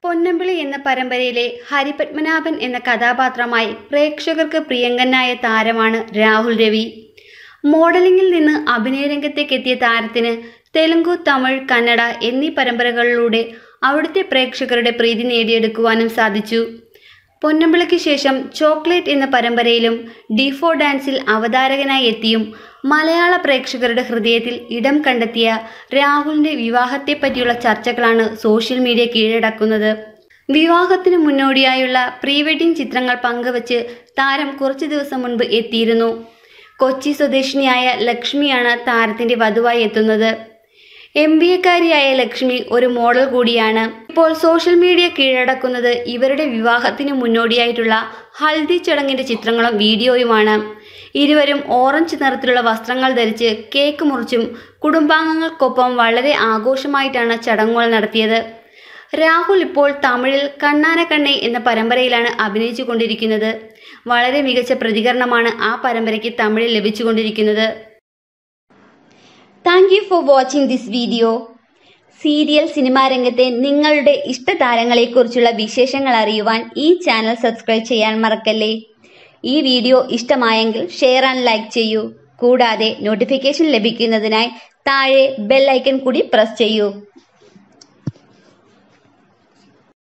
പൊന്നമ്പിളി എന്ന പരമ്പരയിലെ ഹരിപത്മനാഭൻ എന്ന കഥാപാത്രമായി പ്രേക്ഷകർക്ക് പ്രിയങ്കനായ താരമാണ് രാഹുൽ രവി മോഡലിംഗിൽ നിന്ന് അഭിനയരംഗത്തേക്ക് എത്തിയ താരത്തിന് തെലുങ്കു തമിഴ് കന്നഡ എന്നീ പരമ്പരകളിലൂടെ അവിടുത്തെ പ്രേക്ഷകരുടെ പ്രീതി നേടിയെടുക്കുവാനും സാധിച്ചു പൊന്നമ്പിളയ്ക്ക് ശേഷം ചോക്ലേറ്റ് എന്ന പരമ്പരയിലും ഡിഫോ ഡാൻസിൽ അവതാരകനായി എത്തിയും മലയാള പ്രേക്ഷകരുടെ ഹൃദയത്തിൽ ഇടം കണ്ടെത്തിയ രാഹുലിന്റെ വിവാഹത്തെപ്പറ്റിയുള്ള ചർച്ചകളാണ് സോഷ്യൽ മീഡിയ കീഴടക്കുന്നത് വിവാഹത്തിന് മുന്നോടിയായുള്ള പ്രീ വെഡിംഗ് ചിത്രങ്ങൾ പങ്കുവച്ച് താരം കുറച്ചു ദിവസം മുൻപ് എത്തിയിരുന്നു കൊച്ചി സ്വദേശിനിയായ ലക്ഷ്മിയാണ് താരത്തിന്റെ വധുവായി എത്തുന്നത് എം ബി എക്കാരിയായ ലക്ഷ്മി ഒരു മോഡൽ കൂടിയാണ് ഇപ്പോൾ സോഷ്യൽ മീഡിയ കീഴടക്കുന്നത് ഇവരുടെ വിവാഹത്തിന് മുന്നോടിയായിട്ടുള്ള ഹൽദി ചടങ്ങിന്റെ ചിത്രങ്ങളും വീഡിയോയുമാണ് ഇരുവരും ഓറഞ്ച് നിറത്തിലുള്ള വസ്ത്രങ്ങൾ ധരിച്ച് കേക്ക് മുറിച്ചും കുടുംബാംഗങ്ങൾക്കൊപ്പം വളരെ ആഘോഷമായിട്ടാണ് ചടങ്ങുകൾ നടത്തിയത് രാഹുൽ ഇപ്പോൾ തമിഴിൽ കണ്ണാന കണ്ണെ എന്ന പരമ്പരയിലാണ് അഭിനയിച്ചു കൊണ്ടിരിക്കുന്നത് വളരെ മികച്ച പ്രതികരണമാണ് ആ പരമ്പരയ്ക്ക് തമിഴിൽ ലഭിച്ചുകൊണ്ടിരിക്കുന്നത് thank you for watching this video serial cinema രംഗത്തെ നിങ്ങളുടെ ഇഷ്ടതാരങ്ങളെക്കുറിച്ചുള്ള വിശേഷങ്ങൾ അറിയുവാൻ ഈ ചാനൽ സബ്സ്ക്രൈബ് ചെയ്യാൻ മറക്കല്ലേ ഈ വീഡിയോ ഇഷ്ടമായെങ്കിൽ ഷെയർ ആൻഡ് ലൈക്ക് ചെയ്യൂ കൂടാതെ നോട്ടിഫിക്കേഷൻ ലഭിക്കുന്നതിനായി താഴെ ബെൽ ഐക്കൺ കൂടി പ്രസ് ചെയ്യൂ